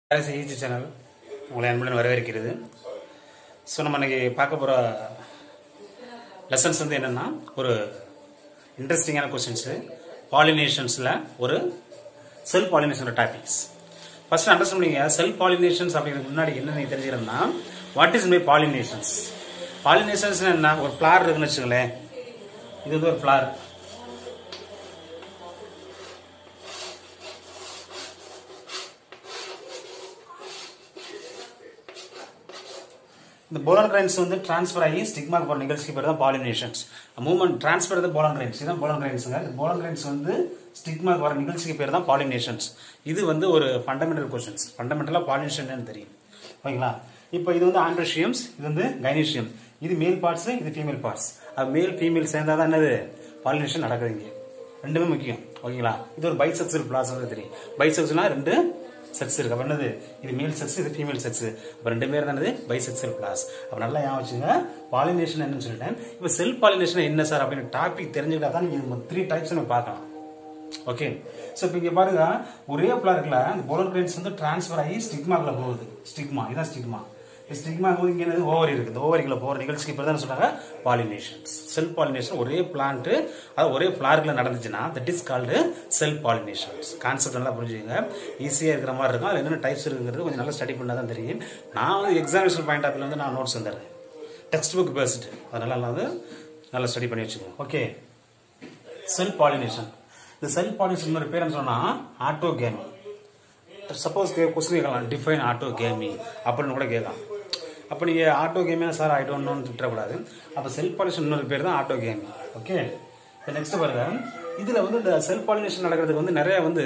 அரசு EEG channel உங்களை அன்புடன் வரவேற்கிறது ஸோ நம்ம இன்னைக்கு பார்க்க போகிற லெசன்ஸ் வந்து என்னென்னா ஒரு இன்ட்ரெஸ்டிங்கான கொஸ்டின்ஸு பாலினேஷன்ஸில் ஒரு செல் பாலினேஷனோட டாபிக்ஸ் ஃபர்ஸ்ட் அண்டர்ஸ்டாண்ட் பண்ணிங்க செல் பாலினேஷன்ஸ் அப்படிங்கிறதுக்கு முன்னாடி என்ன நீங்கள் தெரிஞ்சுக்கணும்னா what is my pollinations pollinations என்ன ஒரு ஃப்ளார் இருக்குன்னு வச்சுங்களேன் இது வந்து ஒரு ஃப்ளார் இந்த போலான் கிரைன்ஸ் வந்து டிரான்ஸ்ஃபர் ஆகி ஸ்டிக்மாக்கு போகிற நிகழ்ச்சிக்கு பேர் தான் பாலினேஷன்ஸ் மூவ்மெண்ட் டிரான்ஸ்ஃபர் தான் போலான் கிரைன்ஸ் இதுதான் போலான் கிரைன்ஸுங்க இந்த போலான் கிரைன்ஸ் வந்து ஸ்டிக்மாக்கு வர நிகழ்ச்சிக்கு பேர் தான் பாலினேஷன்ஸ் இது வந்து ஒரு ஃபண்டமெண்டல் கொஸ்டின்ஸ் ஃபண்டமெண்டலாக பாலினேஷன் தெரியும் ஓகேங்களா இப்போ இது வந்து ஆண்ட்ரோஷியம்ஸ் இது வந்து கைனீஷியம் இது மேல் பார்ட்ஸ் இது ஃபீமேல் பார்ட்ஸ் அது மேல் ஃபீமேல் சேர்ந்தா தான் என்னது பாலினேஷன் நடக்குது இங்கே ரெண்டுமே முக்கியம் ஓகேங்களா இது ஒரு பைசெக்சுவல் பிளாஸ் தெரியும் பைசெக்சுவல்னா ரெண்டு செக்ஸ் இருக்கு அப்ப என்னது இது மேல் செக்ஸ் இது ஃபீமேல் செக்ஸ் அப்ப ரெண்டு பேர் தான் என்னது பைசெக்சுவல் பிளாஸ் அப்ப நல்லா ஞாபகம் வச்சுங்க பாலினேஷன் என்னன்னு சொல்லிட்டேன் இப்போ செல் பாலினேஷன் என்ன சார் அப்படின்னு டாபிக் தெரிஞ்சுக்கிட்டா தான் நீங்க த்ரீ டைப்ஸ் நம்ம பார்க்கலாம் ஓகே ஸோ இப்போ இங்கே பாருங்க ஒரே பிளார்க்கில் அந்த போலர் கிரைன்ஸ் வந்து டிரான்ஸ்ஃபர் ஆகி ஸ்டிக்மாக்குள்ள போகுது ஸ்டிக்மா இதான் ஸ்டிக்மா ஸ்டிக்மா போது இங்கே என்னது ஓவரி இருக்குது இந்த ஓவரிக்குள்ள போகிற நிகழ்ச்சிக்கு இப்போ தான் சொல்றாங்க பாலினேஷன்ஸ் செல் பாலினேஷன் ஒரே பிளான்ட் அது ஒரே பிளார்க்கில் நடந்துச்சுன்னா that is called self pollinations concept நல்லா புரிஞ்சுக்கங்க ஈஸியாக இருக்கிற மாதிரி இருக்கும் அதில் என்னென்ன டைப்ஸ் இருக்குங்கிறது கொஞ்சம் நல்லா ஸ்டடி பண்ணால் தான் தெரியும் நான் வந்து எக்ஸாமினேஷன் பாயிண்ட் ஆஃப் வந்து நான் நோட்ஸ் வந்துடுறேன் டெக்ஸ்ட் புக் பேஸ்டு அதனால நான் வந்து நல்லா ஸ்டடி பண்ணி வச்சுக்கோங்க ஓகே செல் பாலினேஷன் இந்த செல் பாலினேஷன் ஒரு பேர் என்ன சொன்னா ஆட்டோகேமி சப்போஸ் கொஸ்டின் கேட்கலாம் டிஃபைன் ஆட்டோகேமி அப்படின்னு கூட கேட்கலாம் அப்போ நீங்கள் ஆட்டோகேமியா சார் ஐ டோன்ட் நோன்னு திட்டக்கூடாது அப்போ செல் பாலினேஷன் இன்னொரு பேர் தான் ஆட்டோகேமி ஓகே நெக்ஸ்ட் பாருங்க இதில் வந்து இந்த செல் பாலினேஷன் நடக்கிறதுக்கு வந்து நிறைய வந்து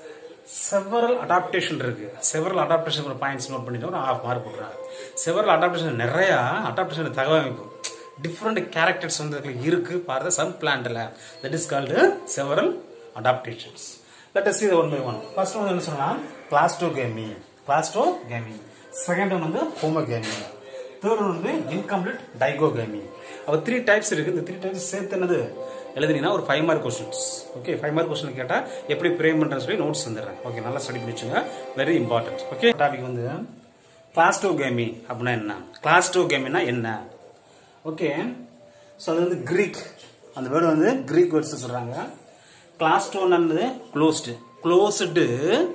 செவரல் அடாப்டேஷன் இருக்கு செவரல் அடாப்டேஷன் ஒரு பாயிண்ட்ஸ் நோட் பண்ணிட்டு ஒரு ஹாஃப் மார்க் கொடுக்குறாங்க செவரல் அடாப்டேஷன் நிறைய அடாப்டேஷன் தகவமைப்பு டிஃப்ரெண்ட் கேரக்டர்ஸ் வந்து இதுல இருக்கு பாருங்க சம் பிளான்ட்ல that is called several adaptations let us see the one by one first வந்து என்ன சொல்லலாம் கிளாஸ்டோகேமி கிளாஸ்டோகேமி செகண்ட் ஒன் வந்து ஹோமோகேமி தேர்ட் ஒன் வந்து இன்கம்ப்ளீட் டைகோகேமி அப்போ த்ரீ டைப்ஸ் இருக்கு இந்த த்ரீ டைப்ஸ் சேர்த்து என்னது எழுதுனீங்கன்னா ஒரு five mark questions okay five mark question கேட்டால் எப்படி ப்ரேம் பண்ணுறேன்னு சொல்லி நோட்ஸ் வந்துடுறேன் ஓகே நல்லா ஸ்டடி பண்ணி வச்சுங்க வெரி இம்பார்ட்டன்ட் ஓகே டாபிக் வந்து கிளாஸ்டோகேமி அப்படின்னா என்ன கிளாஸ்டோகேமினா என்ன ஓகே ஸோ அது வந்து கிரீக் அந்த வேர்டு வந்து கிரீக் வேர்ட்ஸ் சொல்றாங்க கிளாஸ்டோன்னு க்ளோஸ்டு க்ளோஸ்டு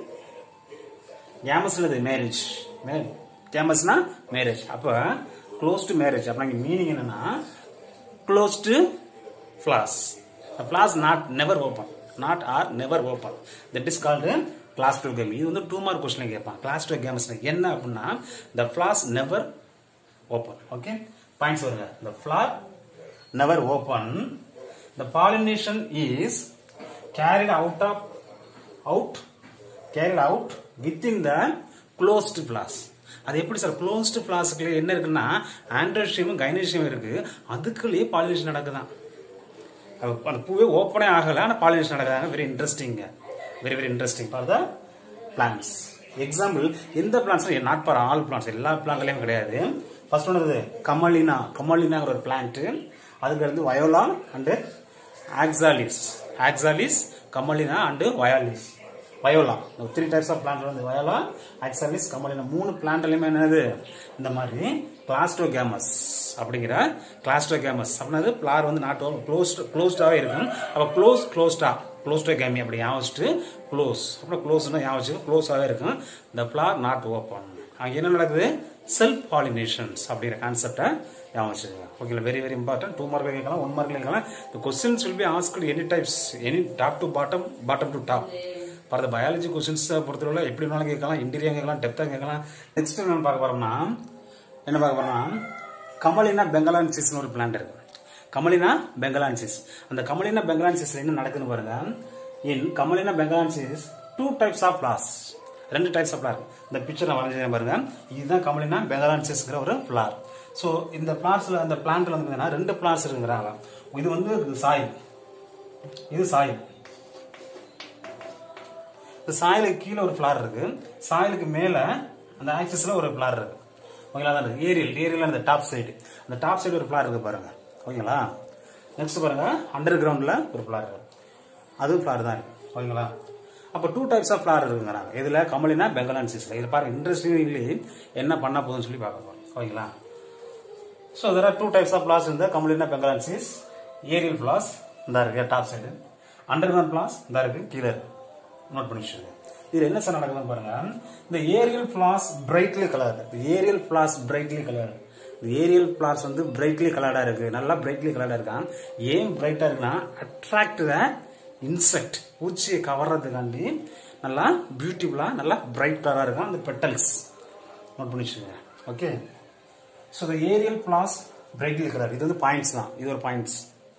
கேமஸ்னது மேரேஜ் கேமஸ்னா மேரேஜ் அப்போ க்ளோஸ்டு மேரேஜ் அப்போ மீனிங் என்னன்னா closed flowers flowers not never open not or never open that is called cleistogamy இது வந்து டூ மார்க் கொஸ்டின் கேட்பான் கிளாஸ் டூ கேம்ஸ் என்ன அப்படின்னா the flowers never open okay points வருங்க the flower never open the pollination is carried out of out carried out within the closed flowers அது எப்படி sir closed ஃபிளாஸ்க்குள்ள என்ன இருக்குன்னா ஆண்ட்ரோஷியமும் கைனேஷியம் இருக்கு அதுக்குள்ளேயே பாலினேஷன் நடக்குதான் அது- அந்த பூவே ஓப்பனே ஆகல ஆனால் பாலினேஷன் நடக்குதாங்க very interesting very very interesting for the plants example எந்த plants not for all plants எல்லா பிளான்ட்லயும் கிடையாது ஃபர்ஸ்ட் ஒன் இது கமலினா கமலினாங்கிற ஒரு பிளான்ட் அதுக்கு அடுத்து Viola and Oxalis Oxalis Commelina and வயாலிஸ் Viola three types of plant வந்து வயோலா ஆக்சாலிஸ் கமலினா மூணு பிளான்ட்லயுமே என்னது இந்த மாதிரி கிளாஸ்டோகேமஸ் அப்படிங்கிற கிளாஸ்டோகேமஸ் அப்படின்னா பிளார் வந்து நாட் க்ளோஸ்ட் க்ளோஸ்டாவே இருக்கும் அப்ப க்ளோஸ் க்ளோஸ்டா க்ளோஸ்டோகேமி அப்படி ஞாபகம் வச்சுட்டு க்ளோஸ் அப்புறம் க்ளோஸ்னா ஞாபகம் வச்சுட்டு க்ளோஸாவே இருக்கும் இந்த பிளார் நாட் ஓப்பன் அங்க என்ன நடக்குது செல்ஃப் பாலினேஷன்ஸ் அப்படிங்கிற கான்செப்டை ஞாபகம் வச்சுக்கோங்க ஓகேங்களா very very important two mark கேட்கலாம் ஒன் மார்க் கேட்கலாம் இந்த questions will be asked any types any top to bottom bottom to top for the biology questions பொறுத்தவரை எப்படி வேணாலும் கேட்கலாம் இன்டீரியர் கேட்கலாம் டெப்த்தாக கேட்கலாம் நெக்ஸ்ட் என்ன பார்க்க போறோம்னா என்ன பார்க்க போறோம்னா கமலினா பெங்கலான்சிஸ்னு ஒரு பிளான்ட் இருக்கு கமலினா பெங்கலான்சிஸ் அந்த கமலினா பெங்கலான்சிஸ் என்ன நடக்குதுன்னு பாருங்க in Commelina benghalensis two types of flowers ரெண்டு டைப்ஸ் ஆஃப் ஃபிளார் இந்த பிக்சர் நான் வரைஞ்சேன் பாருங்க இதுதான் கமலினா பெங்கலான்சிஸ்ங்கிற ஒரு ஃபிளார் ஸோ இந்த பிளான்ஸ்ல அந்த பிளான்ட்ல வந்து பார்த்தீங்கன்னா ரெண்டு பிளான்ஸ் இருக்குங்கிறாங்க இது வந்து சாயில் இது சாயில் இந்த சாயலுக்கு கீழே ஒரு ஃபிளார் இருக்கு சாயலுக்கு மேல அந்த ஆக்சிஸ்ல ஒரு ஃபிளார் இருக்கு ஓகேங்களா அதான் இருக்கு ஏரியல் ஏரியல் அந்த டாப் சைடு அந்த டாப் சைடு ஒரு ஃபிளார் இருக்கு பாருங்க ஓகேங்களா நெக்ஸ்ட் பாருங்க அண்டர் கிரவுண்ட்ல ஒரு ஃபிளார் இருக்கு அதுவும் ஃபிளார் தான் இருக்கு ஓகேங்களா அப்போ டூ டைப்ஸ் ஆஃப் ஃபிளார் இருக்குங்கிறாங்க இதுல கமலினா பெங்கலான்சிஸ்ல இது பாருங்க இன்ட்ரெஸ்டிங்லி என்ன பண்ண போகுதுன்னு சொல்லி பார்க்க போறோம் ஓகேங்களா so there are two types of flowers இந்த கமலினா பெங்கலான்சிஸ் ஏரியல் ஃபிளாஸ் இந்த இருக்கு top side underground flowers இந்த இருக்கு கீழே நோட் பண்ணி வச்சுக்கோங்க இது என்ன சார் நடக்குதுன்னு பாருங்க இந்த aerial flowers brightly colour aerial flowers brightly colour aerial flowers வந்து பிரைட்லி கலர்டா இருக்கு நல்லா பிரைட்லி கலர்டா இருக்கான் ஏன் பிரைட்டா இருக்குன்னா அட்ராக்ட் த இன்செக்ட் பூச்சியை கவர்றதுக்காண்டி நல்லா பியூட்டிஃபுல்லா நல்லா பிரைட் கலரா இருக்கும் அந்த பெட்டல்ஸ் நோட் பண்ணி வச்சுக்கோங்க okay so the aerial flowers brightly colour இது வந்து பாயிண்ட்ஸ் தான் இது ஒரு பாயிண்ட்ஸ்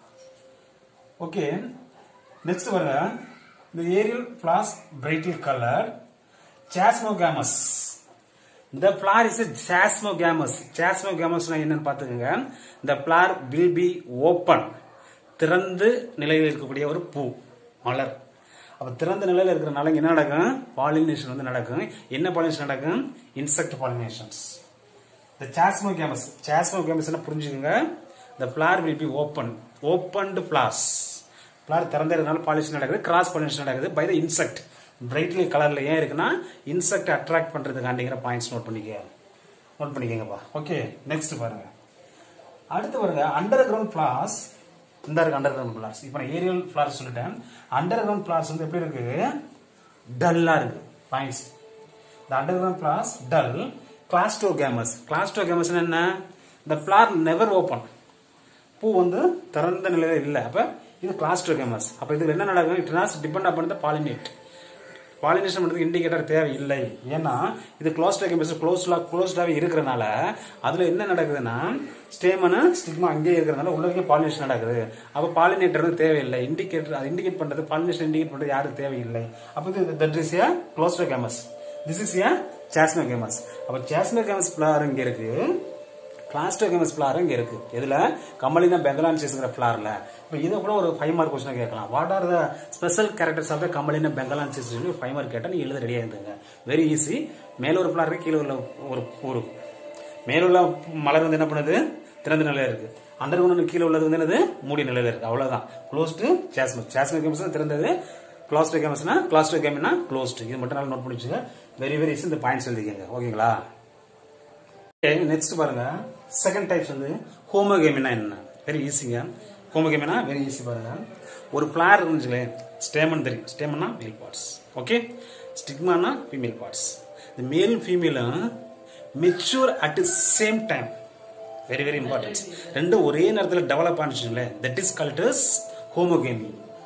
ஓகே நெக்ஸ்ட் பாருங்க இந்த aerial flowers brightly colour chasmogamous இந்த ஃபிளார் இஸ் சாஸ்மோகாமஸ் சாஸ்மோகாமஸ் என்னன்னு பார்த்துக்கோங்க இந்த ஃபிளார் வில் பி ஓப்பன் திறந்து நிலையில் இருக்கக்கூடிய ஒரு பூ மலர் அப்ப திறந்த நிலையில் இருக்கிறனால என்ன நடக்கும் பாலினேஷன் வந்து நடக்கும் என்ன பாலினேஷன் நடக்கும் இன்செக்ட் பாலினேஷன்ஸ் இந்த சாஸ்மோகாமஸ் சாஸ்மோகாமஸ் என்ன புரிஞ்சுக்கோங்க the flower will be open opened flowers flower திறந்ததுனால பாலினேஷன் நடக்குது கிராஸ் பாலினேஷன் நடக்குது பை த இன்செக்ட் பிரைட்லி கலர்ல ஏன் இருக்குன்னா இன்செக்ட் அட்ராக்ட் பண்றதுக்காண்டிங்கிற பாயிண்ட்ஸ் நோட் பண்ணிக்க நோட் பண்ணிக்கங்கப்பா ஓகே நெக்ஸ்ட் பாருங்க அடுத்து பாருங்க அண்டர் கிரவுண்ட் ஃபிளார்ஸ் இந்த இருக்கு அண்டர் கிரவுண்ட் ஃபிளார்ஸ் இப்போ நான் ஏரியல் ஃபிளார்ஸ் சொல்லிட்டேன் அண்டர் கிரவுண்ட் ஃபிளார்ஸ் வந்து எப்படி இருக்கு டல்லா இருக்கு பாயிண்ட்ஸ் இந்த underground flowers dull cleistogamous cleistogamous என்ன இந்த ஃபிளார் நெவர் ஓப்பன் பூ வந்து திறந்த நிலையில இல்லை அப்ப இது கிளாஸ்டோகேமஸ் அப்ப இதுல என்ன நடக்கும் it not depend upon the pollinate pollination பண்றதுக்கு இண்டிகேட்டர் தேவையில்லை ஏன்னா இது க்ளோஸ்டோகேமஸ் க்ளோஸ்லா க்ளோஸ்டாவே இருக்கிறனால அதுல என்ன நடக்குதுன்னா ஸ்டேமனு ஸ்டிக்மா அங்கேயே இருக்கிறனால உள்ளே பாலினேஷன் நடக்குது அப்ப பாலினேட்டர் வந்து தேவையில்லை இண்டிகேட்டர் அது இண்டிகேட் பண்றது பாலினேஷன் இண்டிகேட் பண்றது யாருக்கு தேவையில்லை அப்ப இது that is a cleistogamous this is a chasmogamous அப்ப சாஸ்னோகேமஸ் பிளார் இங்க இருக்கு கிளாஸ்டோகேமஸ் ஃபிளார் இங்க இருக்கு இதுல கமலினா பெங்கலான்சிஸ்ங்கிற ஃபிளார்ல இப்போ இதை கூட ஒரு ஃபைவ் மார்க் கொஸ்டின் கேட்கலாம் what are the special characters of the Commelina benghalensis சொல்லி ஃபைவ் மார்க் கேட்டா நீ எழுத ரெடியா இருந்துங்க வெரி ஈஸி மேல ஒரு ஃபிளார் இருக்கு கீழே உள்ள ஒரு ஒரு மேல உள்ள மலர் வந்து என்ன பண்ணுது திறந்த நிலையில இருக்கு அண்டர் ஒன்று கீழே உள்ளது வந்து என்னது மூடிய நிலையில இருக்கு அவ்வளவுதான் க்ளோஸ்டு சாஸ்மஸ் சாஸ்மஸ் கேம்ஸ் திறந்தது கிளாஸ்டோ கேம்ஸ்னா கிளாஸ்டோ கேம்னா க்ளோஸ்டு இது மட்டும் நல்லா நோட் பண்ணி வச்சுங்க வெரி வெரி ஈஸி இந்த பாயிண்ட்ஸ் எழுதிக்கங்க ஓகேங்களா நெக்ஸ்ட் பாருங்க செகண்ட் டைப்ஸ் வந்து ஹோமோகேமினா என்ன வெரி ஈஸிங்க ஹோமோகேமினா வெரி ஈஸி பாருங்க ஒரு ஃபிளார் இருந்துச்சுங்களேன் ஸ்டேமன் தெரியும் ஸ்டேமன்னா மேல் பார்ட்ஸ் ஓகே ஸ்டிக்மானா ஃபீமேல் பார்ட்ஸ் இந்த மேல் ஃபீமேலும் mature at same time very very important ரெண்டும் ஒரே நேரத்தில் டெவலப் ஆனிச்சுங்களேன் that is called is homogamy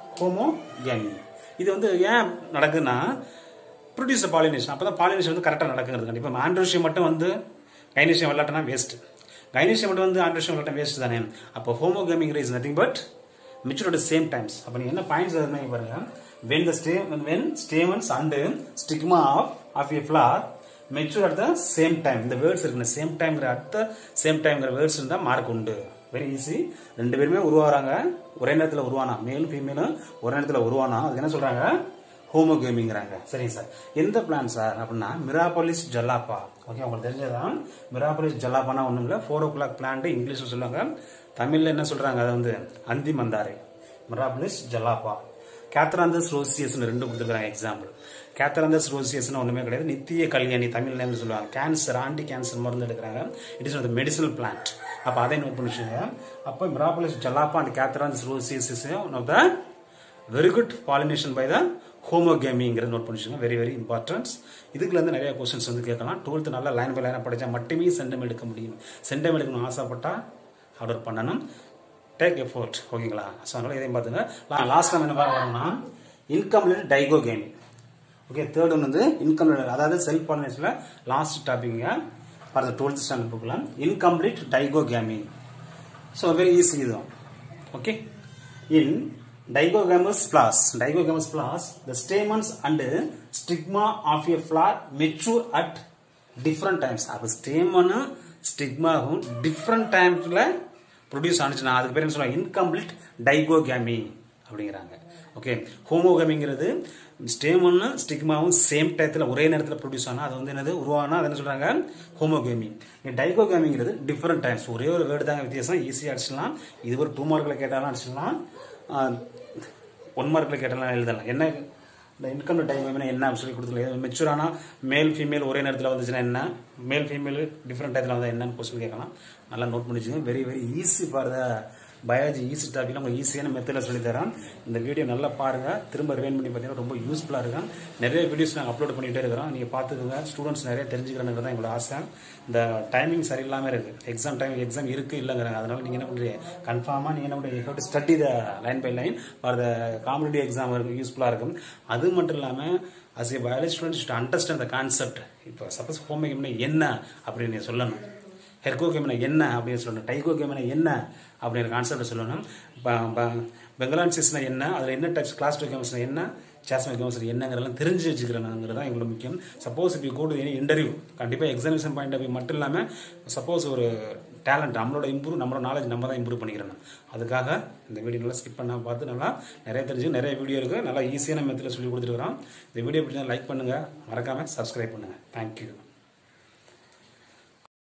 homogamy இது வந்து ஏன் நடக்குதுன்னா ப்ரொடியூஸ் பாலினேஷன் அப்போ தான் பாலினேஷன் வந்து கரெக்டாக நடக்குங்கிறது கண்டிப்பாக ஆண்ட்ரோஷியம் மட்டும் வந்து கைனேஷியம் விளையாட்டுனா வேஸ்ட் கைனேஷியம் மட்டும் வந்து ஆண்ட்ரோஷியம் விளையாட்டம் வேஸ்ட் தானே அப்போ homogamy is nothing but mature at same times அப்போ நீங்கள் என்ன பாயிண்ட்ஸ் எதுனா பாருங்க when the stay when stamens and stigma of of a flower mature at the same time இந்த வேர்ட்ஸ் இருக்கு சேம் டைம்ங்கிற அடுத்த சேம் டைம்ங்கிற வேர்ட்ஸ் இருந்தால் மார்க் உண்டு வெரி ஈஸி ரெண்டு பேருமே உருவாகிறாங்க ஒரே நேரத்தில் உருவானா மேலும் ஃபீமேலும் ஒரே நேரத்தில் உருவானா அது என்ன சொல்றாங்க ஹோமோகேமிங்கிறாங்க சரிங்க சார் எந்த பிளான் சார் அப்படின்னா மிராபோலிஸ் ஜல்லாப்பா ஓகே உங்களுக்கு தெரிஞ்சதான் மிராபோலிஸ் ஜல்லாப்பானா ஒன்றும் இல்லை ஃபோர் ஓ கிளாக் பிளான்ட்டு இங்கிலீஷில் சொல்லுவாங்க தமிழில் என்ன சொல்றாங்க அது வந்து அந்தி மந்தாரை மிராபோலிஸ் ஜல்லாப்பா கேத்தராந்தஸ் ரோசியஸ் ரெண்டு கொடுத்துருக்காங்க எக்ஸாம்பிள் கேத்தராந்தஸ் ரோசியஸ்னு ஒன்றுமே கிடையாது நித்திய கல்யாணி தமிழ் நேம்னு சொல்லுவாங்க கேன்சர் ஆண்டி கேன்சர் மருந்து எடுக்கிறாங்க இட் இஸ் மெடிசனல் பிளான்ட் அப்போ அதை நோட் பண்ணிச்சுங்க அப்போ Mirabilis jalapa and Catharanthus roseus is one of the very good pollination by the ஹோமோகேமிங்கிறது நோட் பண்ணிச்சுங்க வெரி வெரி இம்பார்ட்டன்ஸ் இதுக்குல இருந்து நிறைய கொஸ்டின்ஸ் வந்து கேட்கலாம் டுவெல்த் நல்லா லைன் பை லைனாக படித்தா மட்டுமே சென்டம் எடுக்க முடியும் சென்டம் எடுக்கணும்னு ஆசைப்பட்டா ஆர்டர் பண்ணணும் டேக் எஃபோர்ட் ஓகேங்களா ஸோ அதனால இதையும் பார்த்துங்க லாஸ்ட் டைம் என்ன பார்க்க வரோம்னா incomplete dichogamy okay third one வந்து இன்கம்ப்ளீட் அதாவது செல்ஃப் பாலினேஷனில் லாஸ்ட் டாபிக்ங்க ஃபார் த டுவெல்த் ஸ்டாண்டர்ட் புக்கில் incomplete dichogamy so very easy இதுவும் okay in digogamous flowers digogamous flowers the stamens and stigma of a flower mature at different times அப்ப stamen ஸ்டிக்மாவும் different டைம்ஸ்ல produce ஆனிச்சுன்னா அதுக்கு பேர் என்ன சொல்லுவாங்க இன்கம்ப்ளீட் டைகோகேமி அப்படிங்கிறாங்க ஓகே ஹோமோகேமிங்கிறது ஸ்டேமன்னு ஸ்டிக்மாவும் சேம் டயத்தில் ஒரே நேரத்தில் ப்ரொடியூஸ் ஆனால் அது வந்து என்னது உருவானா அது என்ன சொல்றாங்க ஹோமோகேமி டைகோகேமிங்கிறது டிஃப்ரெண்ட் டைம்ஸ் ஒரே ஒரு வேர்டு தாங்க வித்தியாசம் ஈஸியாக அடிச்சிடலாம் இது ஒரு டூ மார்க்கில் கேட்டாலும் அடிச்சிடலாம் ஒன் மார்க்கில் கேட்டாலும் எழுதலாம் என்ன இந்த இன்கம் டைம் என்ன அப்படின்னு சொல்லி கொடுத்துருக்கேன் மெச்சூரானா மேல் ஃபீமேல் ஒரே நேரத்தில் வந்துச்சுன்னா என்ன மேல் ஃபீமேல் டிஃப்ரெண்ட் டயத்தில் வந்தால் என்னன்னு கொஸ்டின் கேட்கலாம் நல்லா நோட் பண்ணி வச்சுங்க very very easy for the biology easy டாபிக்ல உங்களுக்கு ஈஸியான மெத்தடில் சொல்லி தரேன் இந்த வீடியோ நல்லா பாருங்க திரும்ப ரிவைன் பண்ணி பார்த்தீங்கன்னா ரொம்ப யூஸ்ஃபுல்லாக இருக்கும் நிறைய வீடியோஸ் நாங்கள் அப்லோட் பண்ணிட்டே இருக்கிறோம் நீங்கள் பார்த்துக்கோங்க ஸ்டூடெண்ட்ஸ் நிறைய தெரிஞ்சுக்கிறேங்கிறது தான் எங்களோட ஆசை இந்த டைமிங் சரியில்லாமல் இருக்கு எக்ஸாம் டைம் எக்ஸாம் இருக்கு இல்லைங்கிறாங்க அதனால நீங்கள் என்ன பண்ணுறீங்க கன்ஃபார்மாக நீங்கள் என்ன பண்ணுறீங்க study the line by line for the competitive exam இருக்கும் யூஸ்ஃபுல்லாக இருக்கும் அது மட்டும் இல்லாமல் as a biology students to understand the concept இப்போ சப்போஸ் ஹோமியோகம்னா என்ன அப்படின்னு நீ சொல்லணும் ஹெர்கோகேமனா என்ன அப்படின்னு சொல்லணும் டைகோகேமனா என்ன அப்படிங்கிற கான்செப்ட் சொல்லணும் பெங்கலான்சிஸ்னா என்ன அதில் என்ன டைப்ஸ் கிளாஸ் டூ கேம்ஸ்னா என்ன சாஸ்மா கேம்ஸ் என்னங்கிறதெல்லாம் தெரிஞ்சு வச்சுக்கிறேங்கிறது தான் எங்களுக்கு முக்கியம் சப்போஸ் இப்போ கூட எனி இன்டர்வியூ கண்டிப்பாக எக்ஸாமினேஷன் பாயிண்ட் ஆஃப் வியூ மட்டும் இல்லாமல் சப்போஸ் ஒரு டேலண்ட் நம்மளோட இம்ப்ரூவ் நம்மளோட நாலேஜ் நம்ம தான் இம்ப்ரூவ் பண்ணிக்கிறோம் அதுக்காக இந்த வீடியோ நல்லா ஸ்கிப் பண்ணால் பார்த்து நல்லா நிறைய தெரிஞ்சு நிறைய வீடியோ இருக்குது நல்லா ஈஸியான மெத்தில் சொல்லி கொடுத்துருக்குறோம் இந்த வீடியோ பிடிச்சா லைக் பண்ணுங்கள் மறக்காமல் சப்ஸ்கிரைப் பண்ணுங்கள் தேங்க்யூ